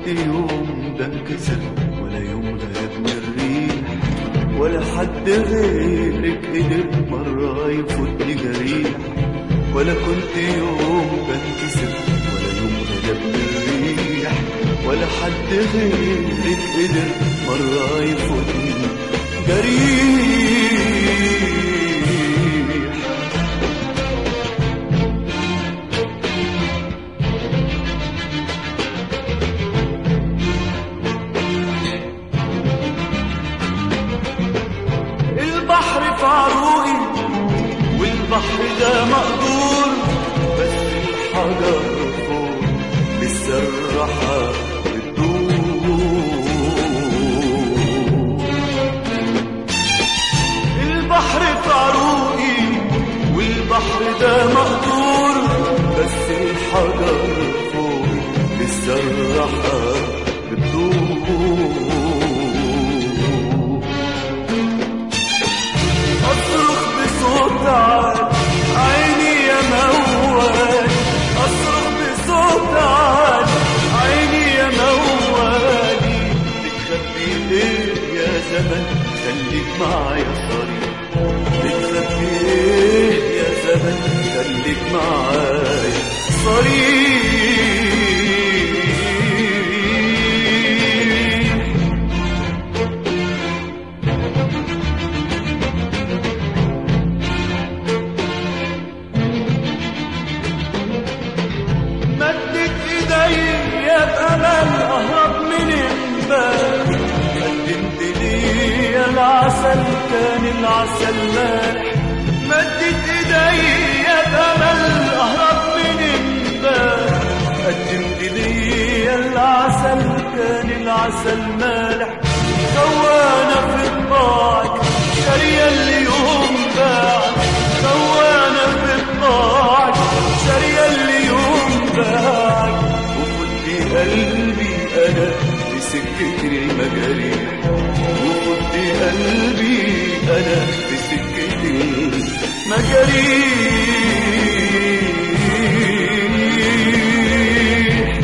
يوم بنكسر ولا يوم غابني الريح ولا حد غيرك قدر مرة يفوتني جريح ولا كنت يوم بنكسر ولا يوم غلبني الريح ولا حد غيرك قدر مرة يفوتني جريح البحر في عروقي والبحر ده مقدور بس الحجر فوق لسه الراحة بتدور البحر في عروقي والبحر ده مقدور بس الحجر فوق لسه الراحة بتدور أصرخ بصوت عالي عيني يا موال أصرخ بصوت عالي عيني يا موالي بتخبي ليه يا زمن خليك معايا صريح بتخبي ليه يا زمن خليك معايا صريح مدت ايديا بامل اهرب من الباب قدمت لي العسل كان العسل مالح مدت ايديا بامل اهرب من الباب قدمت لي العسل كان العسل مالح خوانة في طباعك شارية اليوم باعك خوانة في طباعك شارية اليوم باعك وفضي قلبي أنا لسكة المجاريح وفضي قلبي أنا لسكة المجاريح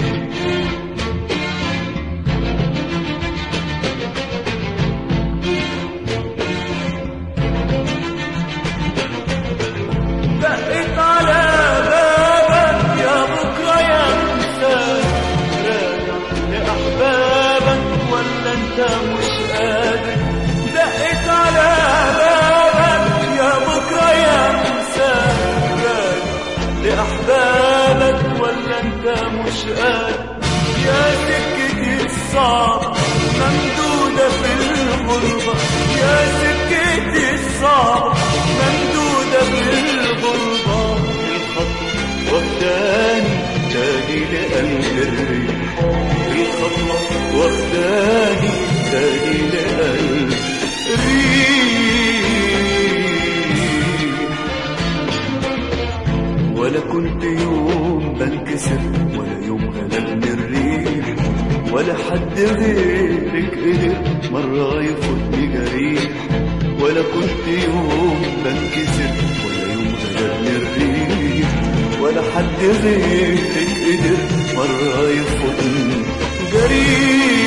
دقت على بابك يا بكرة يا إنسان راجع لأحبابك ولا أنت مش قادر دقت على بابك يا بكرة يا إنسان راجع لأحبابك ولا أنت مش قادر يا سكتي الصعب ممدودة في الغربة يا سكتي الصعب ممدودة في الغربة الخطوة واخداني تاني لقلب الريح الخطوة واخداني تاني لقلب الريح ولا كنت يوم بنكسر ولا يوم غلبني الريح ولا حد غيرك قدر مرة يفوتني جريح ولا كنت يوم بنكسر ولا يوم غلبني الريح ولا حد غيرك قدر مرة يفوتني جريح